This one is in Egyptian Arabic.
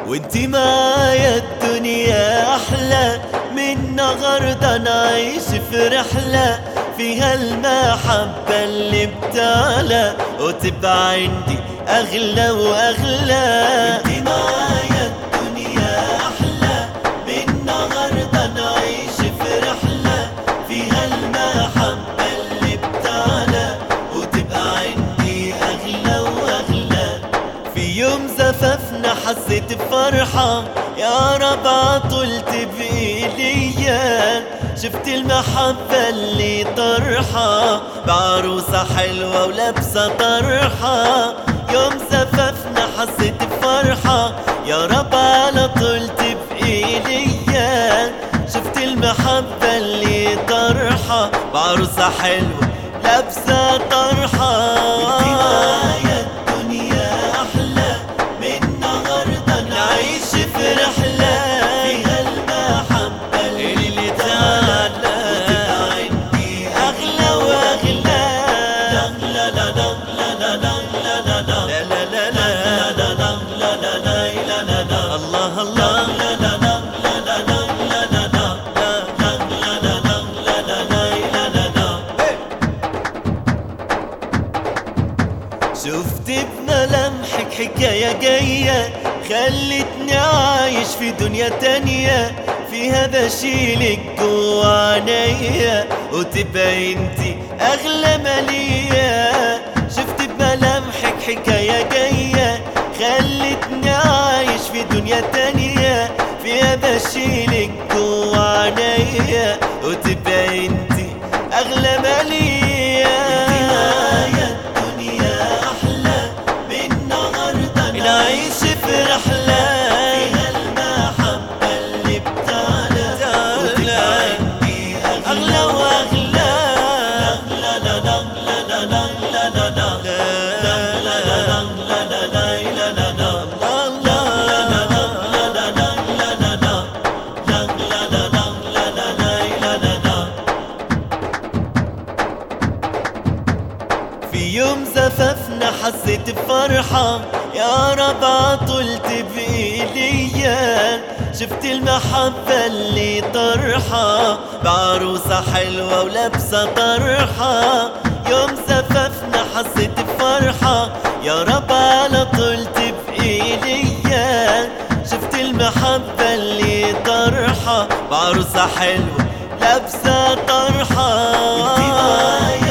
وانتي معايا الدنيا احلى من النهارده نعيش في رحله فيها المحبة اللي بتعلى وتبقى عندي أغلى وأغلى وانتي معايا الدنيا أحلى من النهارده نعيش في رحلة فيها المحبة اللي بتعلى وتبقى عندي أغلى وأغلى في يوم زفافنا حسيت بفرحة يا رب عطلت بإيديا شفت المحبة اللي طرحة بعروسة حلوة ولابسة طرحة يوم زفافنا حسيت بفرحة يا رب على طولت بإيديا شفت المحبة اللي طرحة بعروسة حلوة لابسة طرحة وانتي معايا الدنيا أحلى من النهاردة نعيش في رحلة فيها المحبة اللي تعلى وتبقى عندي أغلى وأغلى لا لا لا لا لا لا لا لا لا لا لا لا لا لا لا لا لا لا لا الله الله لا لا لا لا لا لا لا لا لا لا لا لا لا لا لا لا لا شفت بملامحك حكاية جاية خلتني عايش في دنيا تانية فيها بشيلك جوا عينيا وتبقى انتي اغلى مالية شفت بملامحك حكاية جاية خلتني عايش في دنيا تانية فيها بشيلك جوا عينيا وتبقى انتي اغلى مالية انتي معايا الدنيا احلى من النهارده نعيش في رحله فيها المحبه اللي بتعلى وتبقى عندي اغلى واغلى لا لا لا لا لا لا لا لا لا لا لا لا لا لا لا لا في يوم زفافنا حسيت بفرحة يا رب عطلت بإيديا شفت المحبة اللي طرحة بعروسة حلوة ولابسة طرحة يوم زفافنا حسيت بفرحة يا رب على طولت بإيديا شفت المحبة اللي طرحة بعروسة حلوة لابسة طرحة وانتي معايا